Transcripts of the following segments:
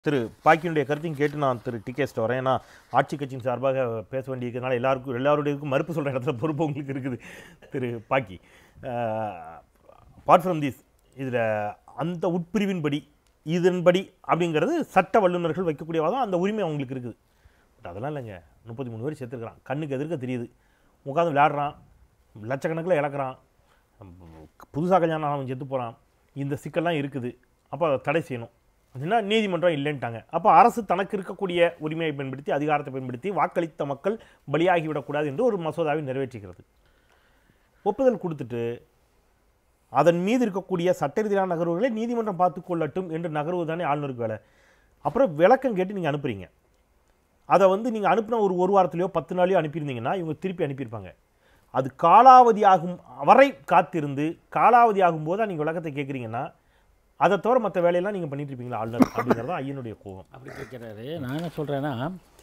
திரு பாக்கியனுடைய கருத்தையும் கேட்டு நான் திரு டி கே வரேன் ஏன்னா ஆட்சி கட்சியின் சார்பாக பேச வேண்டியிருக்கிறதுனால எல்லாருக்கும் எல்லாருடையக்கும் மறுப்பு சொல்கிற இடத்துல பொறுப்பு உங்களுக்கு இருக்குது திரு பாக்கி அப்பார்ட் ஃப்ரம் திஸ் இதில் அந்த உட்பிரிவின்படி இதன்படி அப்படிங்கிறது சட்ட வல்லுநர்கள் வைக்கக்கூடிய வாதம் அந்த உரிமை அவங்களுக்கு இருக்குது பட் அதெல்லாம் இல்லைங்க முப்பத்தி மூணு பேர் சேர்த்துருக்கிறான் கண்ணுக்கு எதிர்க்க தெரியுது உட்காந்து விளையாடுறான் லட்சக்கணக்கில் இழக்கிறான் புதுசாக கல்யாணம் அவன் செத்து போகிறான் இந்த சிக்கல்லாம் இருக்குது அப்போ அதை தடை செய்யணும் அப்படின்னா நீதிமன்றம் இல்லைன்ட்டாங்க அப்போ அரசு தனக்கு இருக்கக்கூடிய உரிமையை பயன்படுத்தி அதிகாரத்தை பயன்படுத்தி வாக்களித்த மக்கள் பலியாகிவிடக்கூடாது என்று ஒரு மசோதாவை நிறைவேற்றுகிறது ஒப்புதல் கொடுத்துட்டு அதன் மீது இருக்கக்கூடிய சட்ட ரீதியான நகர்வுகளை நீதிமன்றம் பார்த்து கொள்ளட்டும் என்று நகர்வு தானே ஆளுநருக்கு வேலை அப்புறம் விளக்கம் கேட்டு நீங்கள் அனுப்புறீங்க அதை வந்து நீங்கள் அனுப்பின ஒரு ஒரு வாரத்திலையோ பத்து நாளையோ அனுப்பியிருந்தீங்கன்னா இவங்க திருப்பி அனுப்பியிருப்பாங்க அது காலாவதி ஆகும் வரை காத்திருந்து காலாவதி ஆகும்போது நீங்கள் விளக்கத்தை கேட்குறீங்கன்னா அதை தவிர மற்ற வேலையெல்லாம் நீங்கள் பண்ணிட்டு இருப்பீங்களா ஆளுநர் அப்படிங்கிறது தான் ஐயனுடைய கோபம் அப்படி கேட்குறாரு நான் என்ன சொல்கிறேன்னா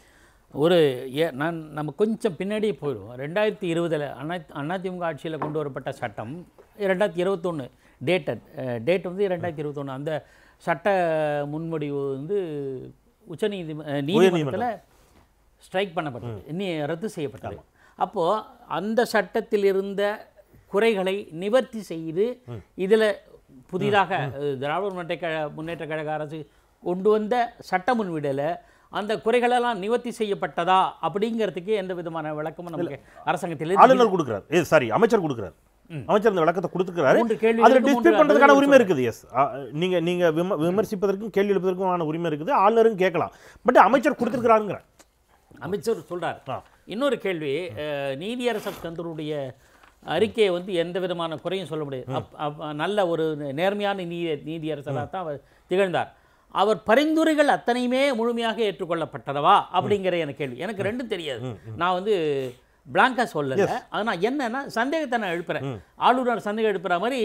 ஒரு ஏ நான் நம்ம கொஞ்சம் பின்னாடி போயிடுவோம் ரெண்டாயிரத்தி இருபதில் அண்ணா அதிமுக ஆட்சியில் கொண்டு வரப்பட்ட சட்டம் ரெண்டாயிரத்தி இருபத்தொன்று டேட்டட் டேட் வந்து ரெண்டாயிரத்தி இருபத்தொன்று அந்த சட்ட முன்வடிவு வந்து உச்சநீதி நீதிமன்றத்தில் ஸ்ட்ரைக் பண்ணப்பட்டது இனி ரத்து செய்யப்பட்டது அப்போது அந்த சட்டத்தில் இருந்த குறைகளை நிவர்த்தி செய்து இதில் புதிதாக அஹ், திராவிட முன்னேற்ற கழ முன்னேற்ற கழக அரசு கொண்டு வந்த சட்ட முன்விடல அந்த குறைகளெல்லாம் நிவர்த்தி செய்யப்பட்டதா அப்படிங்கிறதுக்கு எந்த விதமான விளக்கமும் நமக்கு அரசாங்கத்தில் இல்லை. ஆளுநர் கொடுக்குறாரு ஏ சாரி அமைச்சர் கொடுக்குறாரு அமைச்சர் இந்த விளக்கத்தை கொடுத்துக்கிறாரு மூன்று கேள்விகளுக்கு அதில் மூன்று டிஸ்பியூட் பண்ணுறதுக்கான பதில்கள் உரிமை இருக்குது எஸ் நீங்க நீங்க விம விமர்சிப்பதற்கும் கேள்வி எழுப்பதற்குமான உரிமை இருக்குது ஆளுநரும் கேட்கலாம் பட் அமைச்சர் கொடுத்துருக்கிறாருங்கிற அமைச்சர் சொல்றார் ஆ. இன்னொரு கேள்வி அஹ், நீதியரசர் தந்தருடைய அறிக்கையை வந்து எந்த விதமான குறையும் சொல்ல முடியாது அப்- அப்- நல்ல ஒரு நேர்மையான நீதி நீதியரசராக தான் அவர் திகழ்ந்தார் அவர் பரிந்துரைகள் அத்தனையுமே முழுமையாக ஏற்றுக்கொள்ளப்பட்டதவா அப்படிங்கிற எனக்கு கேள்வி எனக்கு ரெண்டும் தெரியாது நான் வந்து பிளாங்கா சொல்லல ஆனால் என்னன்னா சந்தேகத்தை நான் எழுப்புறேன் ஆளுநர் சந்தேகம் எழுப்புற மாதிரி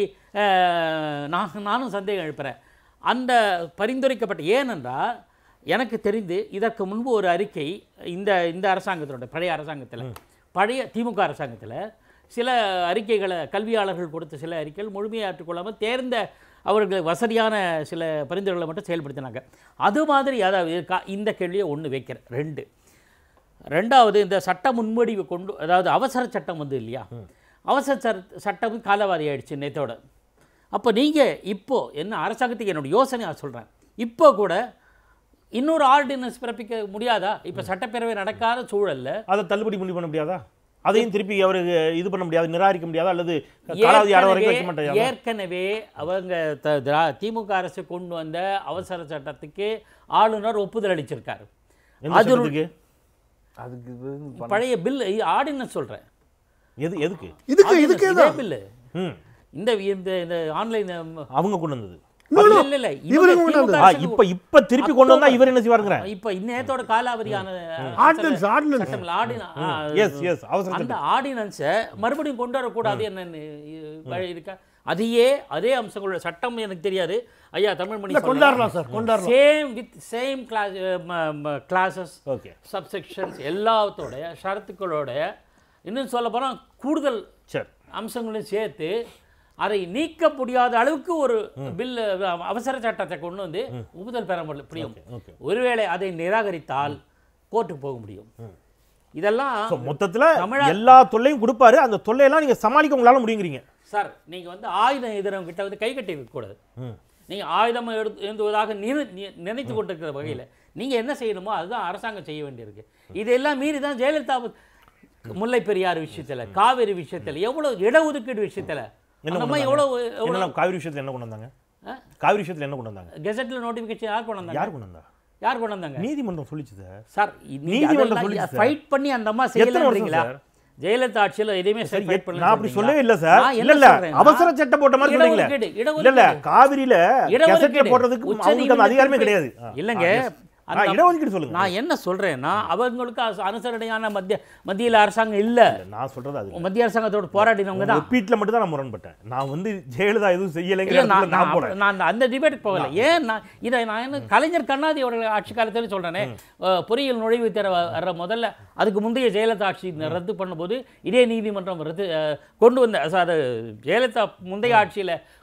அஹ், நான் நானும் சந்தேகம் எழுப்புறேன் அந்த பரிந்துரைக்கப்பட்ட ஏனென்றால் எனக்கு தெரிந்து இதற்கு முன்பு ஒரு அறிக்கை இந்த இந்த அரசாங்கத்தினுடைய பழைய அரசாங்கத்தில் பழைய திமுக அரசாங்கத்தில் சில அறிக்கைகளை கல்வியாளர்கள் கொடுத்த சில அறிக்கைகள் முழுமையாக ஏற்றுக்கொள்ளாமல் தேர்ந்த அவர்கள் வசதியான சில பரிந்துரைகளை மட்டும் செயல்படுத்தினாங்க அது மாதிரி அதாவது கா- இந்த கேள்வியை ஒன்று வைக்கிறேன் ரெண்டு ரெண்டாவது இந்த சட்ட முன்வடிவு கொண்டு அதாவது அவசர சட்டம் வந்து இல்லையா அவசர சட்ட- சட்டம் காலவாரி ஆயிடுச்சு நேத்தோட அப்போ நீங்கள் இப்போ என்ன அரசாங்கத்துக்கு என்னோட யோசனை நான் சொல்கிறேன் இப்போ கூட இன்னொரு ஆர்டினன்ஸ் பிறப்பிக்க முடியாதா இப்போ சட்டப்பேரவை நடக்காத சூழல்ல அதை தள்ளுபடி முடிவு பண்ண முடியாதா அதையும் திருப்பி அவருக்கு இது பண்ண முடியாது நிராகரிக்க முடியாதா அல்லது காலாவதி ஆட வரைக்கும் வைக்க ஏற்கனவே- மாட்டாங்க ஏற்கனவே அவங்க த- திரா- திமுக அரசு கொண்டு வந்த அவசர சட்டத்துக்கு ஆளுநர் ஒப்புதல் அளிச்சிருக்காரு எந்த அது ஒரு- சட்டத்துக்கு அதுக்கு இது பழைய பில் ஆர்டினன்ஸ் சொல்கிறேன் எது எதுக்கு இதுக்கு இதுக்கே தான் பில்லு ம் இந்த இந்த இந்த ஆன்லைன் அவங்க கொண்டு வந்தது இல்ல இல்ல இல்ல இவருக்கு இவங்க கொண்டு திமுக ஆ, அரசுக்கு இப்ப இப்ப திருப்பி கொண்டு வந்தா இவர் என்ன செய்வாருங்கிறேன் இப்ப இந்நேரத்தோட காலாவதியான ஆர்டினன்ஸ் ஆர்டினன்ஸ் சட்டம் ஆர்டின எஸ் எஸ் அவசர அந்த ஆர்டினன்ஸை மறுபடியும் கொண்டு வரக்கூடாது என்னன்னு வழி இருக்கா அதையே அதே அம்சங்களோட சட்டம் எனக்கு தெரியாது ஐயா தமிழ்மணி கொண்டாடலாம் சார் கொண்டாடலாம் same with same class classes okay subsections எல்லாத்தோடைய ஷரத்துக்களோட இன்னும் சொல்ல போனால் கூடுதல் சரி அம்சங்களையும் சேர்த்து அதை நீக்க முடியாத அளவுக்கு ஒரு பில் அவசர சட்டத்தை கொண்டு வந்து ஒப்புதல் பெற முடியும் ஓகே ஒருவேளை அதை நிராகரித்தால் கோர்ட்டுக்கு போக முடியும் இதெல்லாம் ஸோ மொத்தத்துல தமிழா- எல்லா தொல்லையும் கொடுப்பாரு அந்த தொல்லையெல்லாம் நீங்க சமாளிக்க உங்களால முடியுங்கிறீங்க சார் நீங்க வந்து ஆயுதம் எதிரவங்க கிட்ட வந்து கை கட்டி இருக்கக்கூடாது ம். நீங்க ஆயுதம் எடுத்து ஏந்துவதாக நினை- நி- நினைத்து கொண்டிருக்கிற வகையில் நீங்க என்ன செய்யணுமோ அதுதான் அரசாங்கம் செய்ய வேண்டியிருக்கு இதெல்லாம் மீறி தான் ஜெயலலிதா முல்லை பெரியார் விஷயத்துல காவேரி விஷயத்துல எவ்வளவு இடஒதுக்கீடு விஷயத்துல என்ன அந்த கொண்டு மாதிரி வந்தாங்க? எவ்வளவு எவ்வளவு என்ன காவிரி விஷயத்துல என்ன கொண்டு வந்தாங்க ஆ? காவிரி விஷயத்துல என்ன கொண்டு வந்தாங்க கெசட்ல நோட்டிபிகேஷன் யார் கொண்டு வந்தாங்க யார் கொண்டு வந்தா யார் கொண்டு வந்தாங்க நீதிமன்றம் சொல்லிச்சு சார் சார் நீதிமன்றம் சொல்லிச்சு சார். ஃபைட் பண்ணி அந்த அம்மா எத்தனை வருஷம் செய்யலன்றீங்களா சார்? ஜெயலலிதா ஆட்சியில எதையுமே சரி, fight பண்ணலன்னு நான் அப்படி சொல்றீங்களா? சொல்லவே இல்ல சார் நான் இல்ல என்ன இல்ல சொல்றேன்னா, அவசர சட்டம் போட்ட மாதிரி சொல்றீங்களே இடஒதுக்கீடு, இல்ல இல்ல இடஒதுக்கீடு. காவிரியில இடஒதுக்கீடு. கெசட்ல போடுறதுக்கு உச்ச அவங்களுக்கு அந்த அதிகாரமே நீதிமன்றத்தில் கிடையாது ஆ, இல்லைங்க ஆ, yes. ஆ, அந்த- இடஒதுக்கீடு சொல்லுங்க நான் என்ன சொல்றேன்னா அவங்களுக்கு அச- அனுசரணையான மத்திய மத்தியில் அரசாங்கம் இல்ல இல்ல, நான் சொல்றது அது இல்ல. மத்திய அரசாங்கத்தோட போராடினவங்க தான் ஒப்பீட்டுல மட்டும் தான் நான் முரண்பட்டேன் நான் வந்து ஜெயலலிதா எதுவும் செய்யலைங்கிற இல்ல நான் இடத்துல நான் நான் போறேன் நான் அந்த- அந்த டிபேட்டுக்கு போகல ஏன் நான் இதை நான் என்ன கலைஞர் கண்ணாடி அவர்கள் ஆட்சி காலத்துல சொல்றேனே அஹ், பொறியியல் நுழைவுத் தேர்வு வர்ற முதல்ல அதுக்கு முந்தைய ஜெயலலிதா ஆட்சி ரத்து பண்ணும்போது இதே நீதிமன்றம் ரத்து அஹ், கொண்டு வந்த அதாவது ஜெயலலிதா முந்தைய ஆட்சியில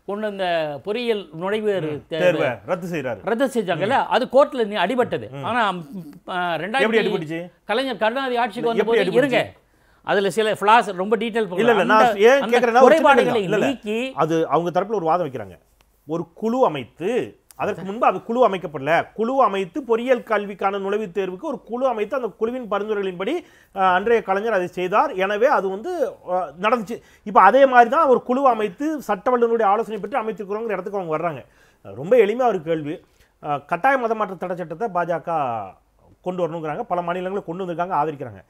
கொண்டு வந்த பொறியியல் நுழைவு தேர்வை ரத்து செய்றாரு ரத்து செஞ்சாங்கல்ல அது கோர்ட்ல நீ அடிபட்டது ஆனா ம், ஆ, எப்படி ரெண்டாயிரத்தி அடிபட்டுச்சு கலைஞர் கருணாநிதி ஆட்சிக்கு எப்படி வந்த போது அடிபட்டுச்சு? இருங்க அதுல சில ஃபிளாஸ் ரொம்ப டீடைல் இல்ல இல்ல நான் ஏன் கேக்குறேன்னா ஒரு சின்ன குறைபாடுகளை இல்ல, இல்ல. நீக்கி அது அவங்க தரப்புல ஒரு வாதம் வைக்கிறாங்க ஒரு குழு அமைத்து அதற்கு முன்பு அது குழு அமைக்கப்படல குழு அமைத்து பொறியியல் கல்விக்கான நுழைவுத் தேர்வுக்கு ஒரு குழு அமைத்து அந்த குழுவின் பரிந்துரைகளின்படி அஹ், அன்றைய கலைஞர் அதை செய்தார் எனவே அது வந்து அஹ், நடந்துச்சு இப்போ அதே மாதிரி தான் ஒரு குழு அமைத்து சட்ட வல்லுநருடைய ஆலோசனை பெற்று அமைத்திருக்கிறோங்கிற இடத்துக்கு அவங்க வர்றாங்க அஹ், ரொம்ப எளிமையாக ஒரு கேள்வி அஹ், கட்டாய மதமாற்ற தடை சட்டத்தை பாஜக கொண்டு வரணுங்கிறாங்க பல மாநிலங்களில் கொண்டு வந்திருக்காங்க ஆதரிக்கிறாங்க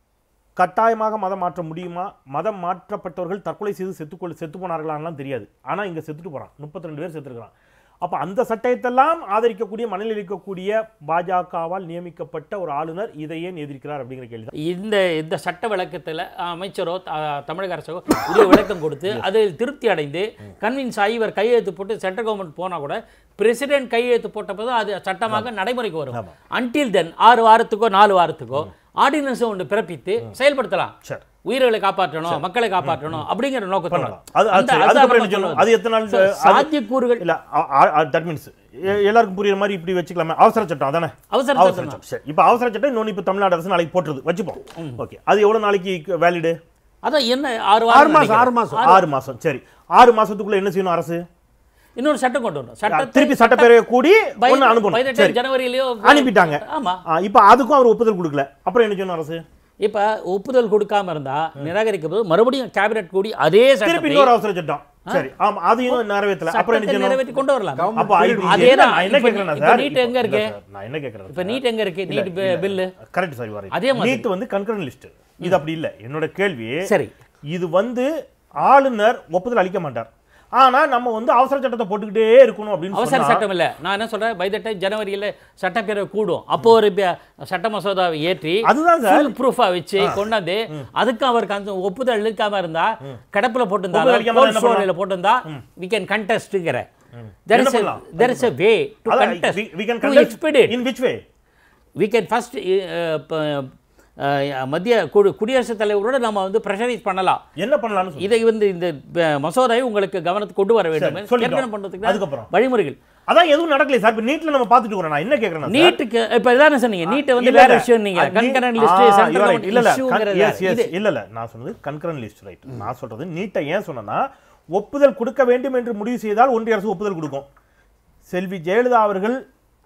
கட்டாயமாக மதம் மாற்ற முடியுமா மதம் மாற்றப்பட்டவர்கள் தற்கொலை செய்து செத்துக்கொள் செத்து போனார்களான்லாம் தெரியாது ஆனால் இங்கே செத்துட்டு போகிறான் முப்பத்தி ரெண்டு பேர் செத்துருக்கிறான் அப்போ அந்த சட்டத்தையெல்லாம் ஆதரிக்கக்கூடிய மனநிலை இருக்கக்கூடிய பாஜகவால் நியமிக்கப்பட்ட ஒரு ஆளுநர் இதை ஏன் எதிர்க்கிறார் அப்படிங்கிற கேள்வி தான் இந்த இந்த சட்ட விளக்கத்துல அமைச்சரோ த- தமிழக அரசோ உரிய விளக்கம் கொடுத்து அதில் திருப்தி அடைந்து கன்வின்ஸ் ஆகி இவர் கையெழுத்து போட்டு சென்ட்ரல் கவர்மெண்ட் போனா கூட பிரசிடென்ட் கையெழுத்து போட்டப்போ தான் அது சட்டமாக நடைமுறைக்கு வரும் ஆமா. அன்டில் தென் ஆறு வாரத்துக்கோ நாலு வாரத்துக்கோ ஆர்டினன்ஸ் ஒன்று பிறப்பித்து செயல்படுத்தலாம் சரி உயிர்களை காப்பாற்றணும் மக்களை காப்பாற்றணும் அப்படிங்கிற நோக்கத்தோட பண்ணலாம் அது அது அந்த- சரி. அதுதான் அதுக்கப்புறம் நம்ம என்ன சொல்லணும்? சொல்றது. அது எத்தனை நாள் So, அது- சாத்தியக்கூறுகள் இல்ல தட் மீன்ஸ் எல்லாருக்கும் புரியுற மாதிரி இப்படி வச்சுக்கலாமே அவசர சட்டம் அதானே அவசர அவசர சட்டம் சட்டம் சரி இப்போ அவசர சட்டம் இன்னொன்று இப்போ தமிழ்நாடு அரசு நாளைக்கு போட்டுருது வச்சுப்போம் ஓகே அது எவ்வளவு நாளைக்கு வேலிடு அதான் என்ன ஆறு ஆறு வாரம் மாசம் ஆறு மாசம் ஆறு மாசம் சரி ஆறு மாசத்துக்குள்ள என்ன செய்யணும் அரசு இன்னொரு சட்டம் கொண்டு வரணும் சட்டத்தை திருப்பி சட்டப்பேரவையை கூடி by- ஒன்று by the அனுப்பணும் time சரி ஜனவரியிலயோ அனுப்பிட்டாங்க ஆமா ஆ, இப்போ அதுக்கும் அவர் ஒப்புதல் கொடுக்கல அப்புறம் என்ன செய்யணும் அரசு இப்ப ஒப்புதல் கொடுக்காம இருந்தா நிராகரிக்கும் போது மறுபடியும் கேபினெட் கூடி அதே திருப்பி சட்டத்தை இன்னொரு அவசர சட்டம் சரி ஆமா அதையும் நிறைவேற்றல அப்புறம் என்ன சட்டத்தை செய்யணும் நிறைவேற்றி கொண்டு வரலாம் அப்ப இது அதே என்ன- தான். நான் என்ன இப்ப- கேட்கிறேன்னா இப்ப சார் நீட் எங்க இல்ல இருக்கு? சார், நான் என்ன கேட்கிறேன் இப்ப நீட் எங்க இருக்கு நீட் பில்லு கரெக்ட் சார் வரேன் அதே மாதிரி. நீட் வந்து கன்கரன் லிஸ்ட் இது அப்படி இல்ல என்னோட கேள்வி சரி இது வந்து ஆளுநர் ஒப்புதல் அளிக்க மாட்டார் ஆனா நம்ம வந்து அவசர சட்டத்தை போட்டுக்கிட்டே இருக்கணும் அப்படின்னு அவசர சொன்னா சட்டம் இல்ல நான் என்ன சொல்றேன் பை த டைம் ஜனவரியில சட்டப்பேரவை கூடும் அப்போ ஒரு ப- சட்ட மசோதாவை ஏற்றி அதுதான் சார் ஃபுல் ப்ரூஃபா வச்சு கொண்டாந்து அதுக்கு அவருக்கு அந்த ஒப்புதல் அளிக்காம இருந்தா கடப்புல போட்டிருந்தா ஒப்புதல் அளிக்காம கோல்ட் என்ன ஸ்டோரேஜ்ல போட்டிருந்தா we can contestங்கிற there என்ன is a பண்ணலாம்? there is a way to அதான், contest we- we can to contest expedite in which way we can first uh, ப- uh, மத்திய குடி குடியரசுத் தலைவரோட நம்ம வந்து ப்ரெஷரைஸ் பண்ணலாம் என்ன பண்ணலாம்னு சொல்லுங்க. இதை வந்து இந்த அஹ், மசோதாவை உங்களுக்கு கவனத்துக்கு கொண்டு வர வேண்டும் சரி, சொல்லிட்டோம். ஏற்கனவே பண்றதுக்கு அதுக்கப்புறம்? தான் வழிமுறைகள் அதான் எதுவும் நடக்கல சார் இப்ப நீட்ல நம்ம பாத்துட்டு இருக்கோம் நான் என்ன கேக்குறேன்னா சார், நீட்டுக்கு இப்ப இதானே சொன்னீங்க நீட்டை வந்து இல்ல, வேற இல்ல. விஷயம் நீங்க அது நீ- கன்கரண்ட் ஆ, லிஸ்ட் you're right. சென்ட்ரல் இல்ல இல்ல இஷ்யூங்கிறது yes, yes. இது இல்ல இல்ல நான் சொன்னது கன்கரன் லிஸ்ட் ரைட் நான் சொல்றது நீட்டை ஏன் சொன்னேன்னா ஒப்புதல் கொடுக்க வேண்டும் என்று முடிவு செய்தால் ஒன்றிய அரசு ஒப்புதல் கொடுக்கும் செல்வி ஜெயலலிதா அவர்கள்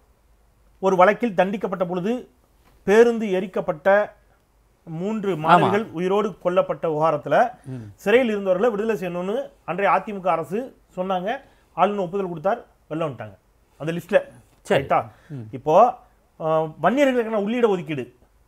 ஒரு வழக்கில் தண்டிக்கப்பட்ட பொழுது பேருந்து எரிக்கப்பட்ட மூன்று மாணவிகள் உயிரோடு கொல்லப்பட்ட விவகாரத்துல சிறையில் இருந்தவர்களை விடுதலை செய்யணும்னு அன்றைய அதிமுக அரசு சொன்னாங்க ஆளுநர் ஒப்புதல் கொடுத்தார் வெளில வந்துட்டாங்க அந்த லிஸ்ட்ல சரிட்டா இப்போ அஹ், வன்னியர்களுக்கான உள்ளீட ஒதுக்கீடு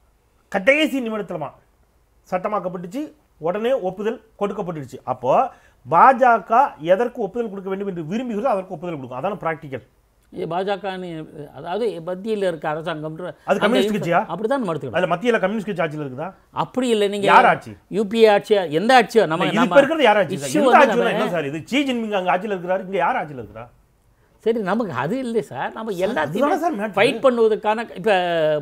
கடைசி நிமிடத்துலமா சட்டமாக்கப்பட்டுச்சு உடனே ஒப்புதல் கொடுக்கப்பட்டுடுச்சு அப்போ பாஜக எதற்கு ஒப்புதல் கொடுக்க வேண்டும் என்று விரும்புகிறதோ அதற்கு ஒப்புதல் கொடுக்கும் அதான பிராக்டிக்கல் இது பாஜக அதாவது மத்தியில் இருக்க அரசாங்கம்ன்ற அது கம்யூனிஸ்ட் அந்த கட்சியா? அப்படிதான் நம்ம எடுத்துக்கணும் அதுல மத்தியில கம்யூனிஸ்ட் கட்சி ஆட்சியில் இருக்குதா அப்படி இல்லை நீங்க யார் ஆட்சி? யூபிஏ ஆட்சியா எந்த ஆட்சியோ நம்ம இது இப்ப நம்ம இருக்கிறது யார் ஆட்சி சார்? issue எந்த வந்து ஆட்சினா நம்ம- என்ன சார் இது சீ ஜின்பிங் அங்க ஆட்சியில் இருக்கிறாரு இங்க யார் ஆட்சியில் இருக்கிறா சரி நமக்கு அது இல்லை சார் நம்ம அதுதானே சார் எல்லாத்தையும் matter. ஃபைட் பண்ணுவதற்கான இப்போ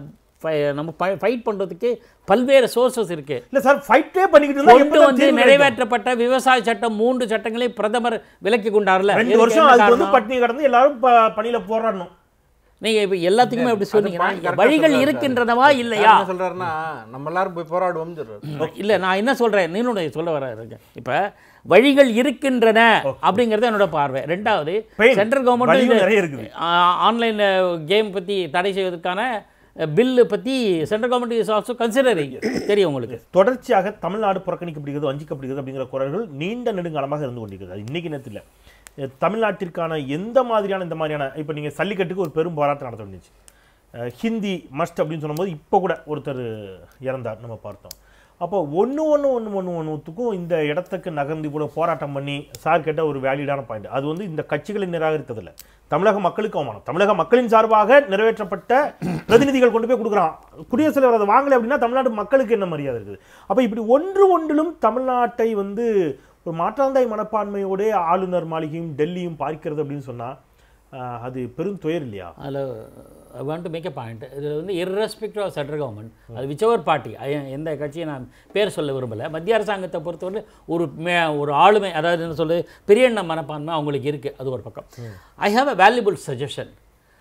நம்ம ஃபைட் பண்ணுறதுக்கு பல்வேறு சோர்சஸ் இருக்கு இல்ல சார் ஃபைட்டே பண்ணிக்கிட்டு இருந்தா கொண்டு எப்பதான் வந்து தீர்வு கிடைக்கும்? நிறைவேற்றப்பட்ட விவசாய சட்டம் மூன்று சட்டங்களை பிரதமர் விலக்கி கொண்டார்ல ரெண்டு இதுக்கு வருஷம் என்ன அதுக்கு வந்து காரணம்? பட்டினி கடந்து எல்லாரும் ப- பணியில போராடணும் நீங்க இப்ப எல்லாத்துக்குமே அப்படி அது சொன்னீங்கன்னா point correct ஆ வழிகள் சொல்றாரு இருக்கின்றனவா சார். இல்லையா என்ன சொல்றாருன்னா நம்ம எல்லாரும் போய் போராடுவோம்னு சொல்றாரு இல்ல நான் என்ன சொல்றேன் நீனுடைய சொல்ல வர இருக்க இப்ப வழிகள் இருக்கின்றன அப்படிங்கறது என்னோட பார்வை ரெண்டாவது Pain. சென்ட்ரல் வலியும் கவர்மெண்ட் நிறைய இருக்குது. ஆன்லைன் கேம் பத்தி தடை செய்வதற்கான பில்லு பத்தி central government is also considering தெரியும் உங்களுக்கு தொடர்ச்சியாக தமிழ்நாடு புறக்கணிக்கப்படுகிறது வஞ்சிக்கப்படுகிறது அப்படிங்கிற குரல்கள் நீண்ட நெடுங்காலமாக இருந்து கொண்டிருக்கிறது அது இன்னைக்கு நேரத்தில் அஹ் தமிழ்நாட்டிற்கான எந்த மாதிரியான இந்த மாதிரியான இப்போ நீங்கள் சல்லிக்கட்டுக்கு ஒரு பெரும் போராட்டம் நடத்த வேண்டியது அஹ் ஹிந்தி மஸ்ட் அப்படின்னு சொல்லும்போது இப்போ கூட ஒருத்தர் இறந்தார் நம்ம பார்த்தோம் அப்போ ஒன்று ஒன்று ஒன்று ஒன்று ஒன்றுத்துக்கும் இந்த இடத்துக்கு நகர்ந்து இவ்வளோ போராட்டம் பண்ணி சார் கேட்ட ஒரு வேலிடான பாயிண்ட் அது வந்து இந்த கட்சிகளை நிராகரித்ததில்லை தமிழக மக்களுக்கு அவமானம் தமிழக மக்களின் சார்பாக நிறைவேற்றப்பட்ட பிரதிநிதிகள் கொண்டு போய் கொடுக்குறான் குடியரசுத் தலைவர் அதை வாங்கலை அப்படின்னா தமிழ்நாடு மக்களுக்கு என்ன மரியாதை இருக்குது அப்போ இப்படி ஒன்று ஒன்றிலும் தமிழ்நாட்டை வந்து ஒரு மாற்றாந்தாய் மனப்பான்மையோட ஆளுநர் மாளிகையும் டெல்லியும் பார்க்கிறது அப்படின்னு சொன்னா ஆஹ், அது பெரும் துயர் இல்லையா அதில் I want to make a point இது வந்து irrespective ஆஃப் சென்ட்ரல் கவர்மெண்ட் அது விச்சவர் பார்ட்டி எந்த கட்சியை நான் பேர் சொல்ல விரும்பலை மத்திய அரசாங்கத்தை பொறுத்தவரை ஒரு மே ஒரு ஆளுமை அதாவது என்ன சொல்லுது பெரிய எண்ண மனப்பான்மை அவங்களுக்கு இருக்குது அது ஒரு பக்கம் I have a valuable suggestion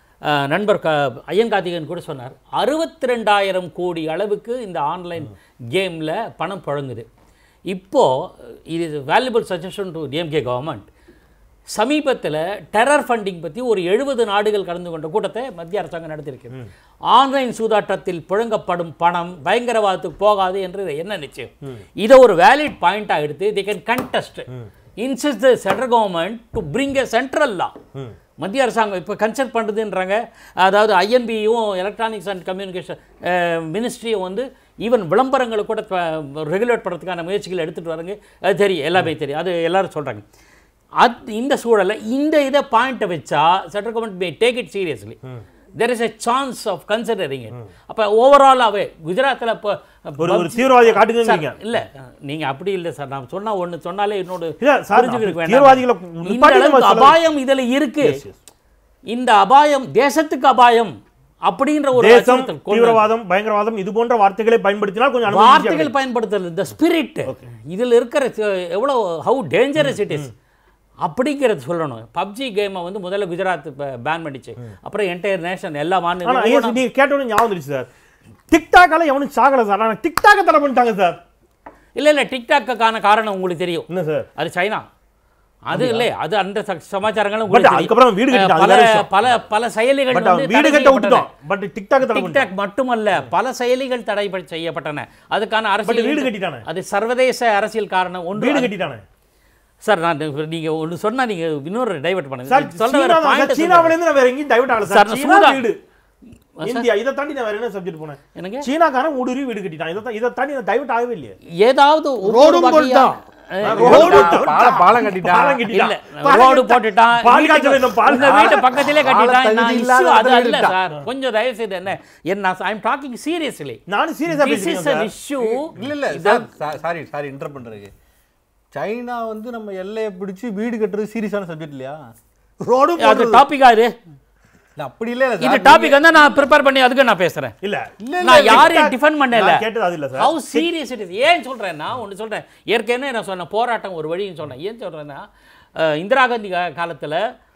நண்பர் க ஐயன் கார்த்திகன் கூட சொன்னார் அறுபத்தி ரெண்டாயிரம் கோடி அளவுக்கு இந்த ஆன்லைன் கேமில் பணம் புழங்குது இப்போது இது valuable suggestion to DMK government சமீபத்தில் டெரர் ஃபண்டிங் பற்றி ஒரு எழுபது நாடுகள் கலந்து கொண்ட கூட்டத்தை மத்திய அரசாங்கம் நடத்தியிருக்கு ஆன்லைன் சூதாட்டத்தில் புழங்கப்படும் பணம் பயங்கரவாதத்துக்கு போகாது என்று என்ன நிச்சயம் இதை ஒரு வேலிட் பாயிண்டாக எடுத்து they can contest insist the central government to bring a central law மத்திய அரசாங்கம் இப்போ கன்சல்ட் பண்ணுறதுன்றாங்க அதாவது ஐஎன்பியும் எலக்ட்ரானிக்ஸ் அண்ட் கம்யூனிகேஷன் மினிஸ்ட்ரியும் வந்து ஈவன் விளம்பரங்களை கூட ரெகுலேட் பண்ணுறதுக்கான முயற்சிகள் எடுத்துகிட்டு வராங்க அது தெரியும் எல்லாமே தெரியும் அது எல்லாரும் சொல்கிறாங்க அது இந்த சூழலில் இந்த இதை பாயிண்ட்டை வச்சா central government may take it seriously there is a chance of considering it அப்போ ஓவராலாகவே குஜராத்தில் இப்போ ஒரு ஒரு தீவிரவாதியை காட்டுங்க இல்ல நீங்க அப்படி இல்ல சார் நான் சொன்னா ஒண்ணு சொன்னாலே இன்னொரு இல்ல, சார், புரிஞ்சுக்கிறதுக்கு அப்படி வேண்டாம். தீவிரவாதிகளை இந்த நிப்பாட்டி நம்ம அளவுக்கு சொல்ல- அபாயம் இதுல இருக்கு இந்த அபாயம் தேசத்துக்கு அபாயம் அப்படின்ற ஒரு தேசம் அச்சுறுத்தல் கொண்டு தீவிரவாதம் பயங்கரவாதம் இது போன்ற வார்த்தைகளை பயன்படுத்தினால் கொஞ்சம் அனுமதி வார்த்தைகள் பயன்படுத்துறது இந்த ஸ்பிரிட் இதுல இருக்கிற அஹ், எவ்வளவு ஹவு டேஞ்சரஸ் இட் இஸ் அப்படிங்கிறது சொல்லணும் பப்ஜி கேமை வந்து முதல்ல குஜராத் பேன் பண்ணிச்சு அப்புறம் என்டையர் நேஷன் எல்லா ஆனா மாநிலம் ஐயா, நீங்க கேட்டோன்னு ஞாபகம் வந்துருச்சு சார் டிக்டாக்கால எவனும் சாகல சார் ஆனா டிக்டாக்க தடை பண்ணிட்டாங்க சார் இல்ல இல்ல டிக்டாக்கான காரணம் உங்களுக்கு தெரியும் என்ன சார் அது சைனா அது இல்லை அது அந்த ச- சமாச்சாரங்களும் பட் உங்களுக்கு தெரியும். அதுக்கப்புறம் வீடு கட்டிட்டான் அது பல வேற விஷயம் பல பல செயலிகள் பட் வந்து வீடு தடை கட்ட செய்யப்பட்டன. விட்டுட்டோம் பட் டிக்டாக்க தடை பண்ணிட்டான் டிக்டாக் மட்டுமல்ல பல செயலிகள் தடை ப- செய்யப்பட்டன அதுக்கான பட் அரசியல் வீடு கட்டிட்டானே அது சர்வதேச அரசியல் காரணம் ஒன்று வீடு அது- கட்டிட்டானே சார் நான் இப்ப நீங்க ஒன்று சொன்னா நீங்க இன்னொரு டைவர்ட் பண்ணுங்க சார் நீங்க சொல்ற சீனா வேற தான் point சார், சீனாவுல இருந்து நான் வேற எங்கேயும் டைவர்ட் ஆகல சார், சார் நான் சீனா சூதா- வீடு இந்தியா இதை தாண்டி நான் வேற என்ன சப்ஜெக்ட் போனேன் எனக்கு சீனாக்காரன் ஊடுருவி வீடு கட்டிட்டான் இதை தான் இதை தாண்டி நான் டைவர்ட் ஆகவே இல்லையே ஏதாவது ஒவ்வொரு ரோடும் வகையான- போட்டான். அஹ், ரோடு பாலம் பாலம் கட்டிட்டான் பாலம் கட்டிட்டான். இல்ல பாலம் ரோடு கட்டிட்டான். போட்டுட்டான் பால் வீட்டுக்கு- காய்ச்சல் இன்னும் பால் உங்க வீட்டு பக்கத்திலே கட்டிட்டான் தகுதி நான் இல்லாத issue அது இடத்துல அல்ல விட்டான். சார் கொஞ்சம் தயவு செய்து என்ன என்ன ஐ அம் டாக்கிங் சீரியஸ்லி நானும் சீரியஸா திஸ் இஸ் பேசுறேன் an issue இல்ல இல்ல சார் சாரி சாரி இன்டர் பண்றதுக்கு சைனா வந்து நம்ம எல்லையை பிடிச்சு வீடு கட்டுறது சீரியஸான சப்ஜெக்ட் இல்லையா ரோடும் அது டாபிக்கா இது இல்ல அப்படி இல்ல இல்ல இது சார் டாபிக் வந்து நான் ப்ரிப்பேர் பண்ணி அதுக்கு நான் பேசுறேன் இல்ல நான் யாரையும் டிஃபெண்ட் பண்ணல நான் கேட்டது அது இல்ல sir how serious it is ஏன் சொல்றேன் நான் ஒன்று சொல்றேன் ஏற்கனவே நான் சொன்னேன் போராட்டம் ஒரு வழின்னு சொன்னேன் ஏன் சொல்றேன்னா அஹ், இந்திரா காந்தி கா- காலத்துல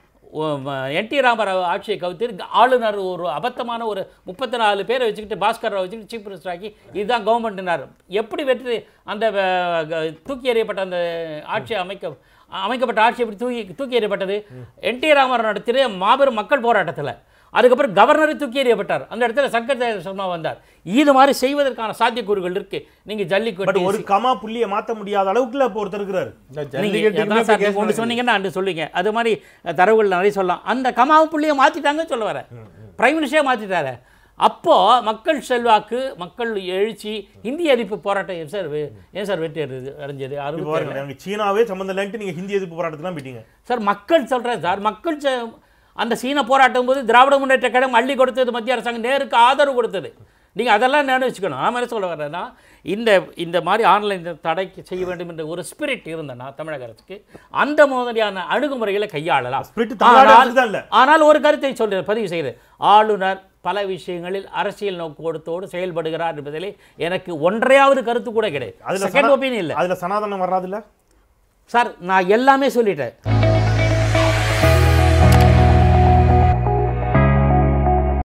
என் டி ராமராவ் ஆட்சியை கவுத்து ஆளுநர் ஒரு அபத்தமான ஒரு முப்பத்தி நாலு பேரை வச்சுக்கிட்டு பாஸ்கர் ராவ் வச்சுக்கிட்டு சீஃப் மினிஸ்டர் ஆக்கி இதுதான் கவர்மெண்ட்னார் எப்படி வெற்றி அந்த அஹ், க- தூக்கி எறியப்பட்ட அந்த ஆட்சி அமைக்க அமைக்கப்பட்ட ஆட்சி எப்படி தூக்கி தூக்கி எறியப்பட்டது என் டி ராமராவ் நடத்திய மாபெரும் மக்கள் போராட்டத்தில் அதுக்கப்புறம் கவர்னரை தூக்கி எறியப்பட்டார் அந்த இடத்துல சங்கர் தயாள் சர்மா வந்தார் இது மாதிரி செய்வதற்கான சாத்தியக்கூறுகள் இருக்கு நீங்க பட் ஜல்லிக்கட்டு ஒரு கமா புள்ளிய மாத்த முடியாத அளவுக்குல இப்போ ஒருத்தர் இருக்கிறாரு இந்த நீங்க ஜல்லிக்கட்டுக்குமே அதான் சார் இப்ப நீங்க ஒன்று கேஸ் சொன்னீங்கன்னா அன்று சொல்லுங்க அது மாதிரி அஹ், தரவுகள் நிறைய சொல்லலாம் அந்த கமாவு புள்ளியை மாத்திட்டாங்கன்னு சொல்ல வரேன் பிரைம் மினிஸ்டரே மாத்திட்டாரு அப்போ மக்கள் செல்வாக்கு மக்கள் எழுச்சி இந்தி எதிர்ப்பு போராட்டம் ஏன் சார் வெ- ஏன் சார் வெற்றி அடைஞ்சது அடைஞ்சது இப்போ அறுபத்தி பாருங்க, எனக்கு சீனாவே சம்மந்தம் இல்லைன்ட்டு நீங்க ஹிந்தி எதிர்ப்பு போராட்டத்துலாம் போயிட்டீங்க சார் மக்கள் சொல்கிறேன் சார் மக்கள் செ- அந்த சீன போராட்டம் போது திராவிட முன்னேற்ற கழகம் அள்ளி கொடுத்தது மத்திய அரசாங்கம் நேருக்கு ஆதரவு கொடுத்தது நீங்கள் அதெல்லாம் நினைச்சுக்கணும் நான் என்ன சொல்ல வரேன்னா இந்த இந்த மாதிரி ஆன்லைன் தடைக்கு செய்ய வேண்டும் என்ற ஒரு ஸ்பிரிட் இருந்தனா தமிழக அரசுக்கு அந்த மாதிரியான அணுகுமுறைகளை கையாளலாம் Spirit தமிழ்நாடு ஆனால் அரசுக்கு தான் இல்ல. ஆனால் ஒரு கருத்தை சொல்ற பதிவு செய்கிறேன் ஆளுநர் பல விஷயங்களில் அரசியல் நோக்கோடத்தோடு செயல்படுகிறார் என்பதிலே எனக்கு ஒன்றையாவது கருத்து கூட கிடையாது அதுல செகண்ட் சனா- ஒப்பீனியன் இல்லை அதுல சனாதனம் வராதுல்ல சார் நான் எல்லாமே சொல்லிட்டேன்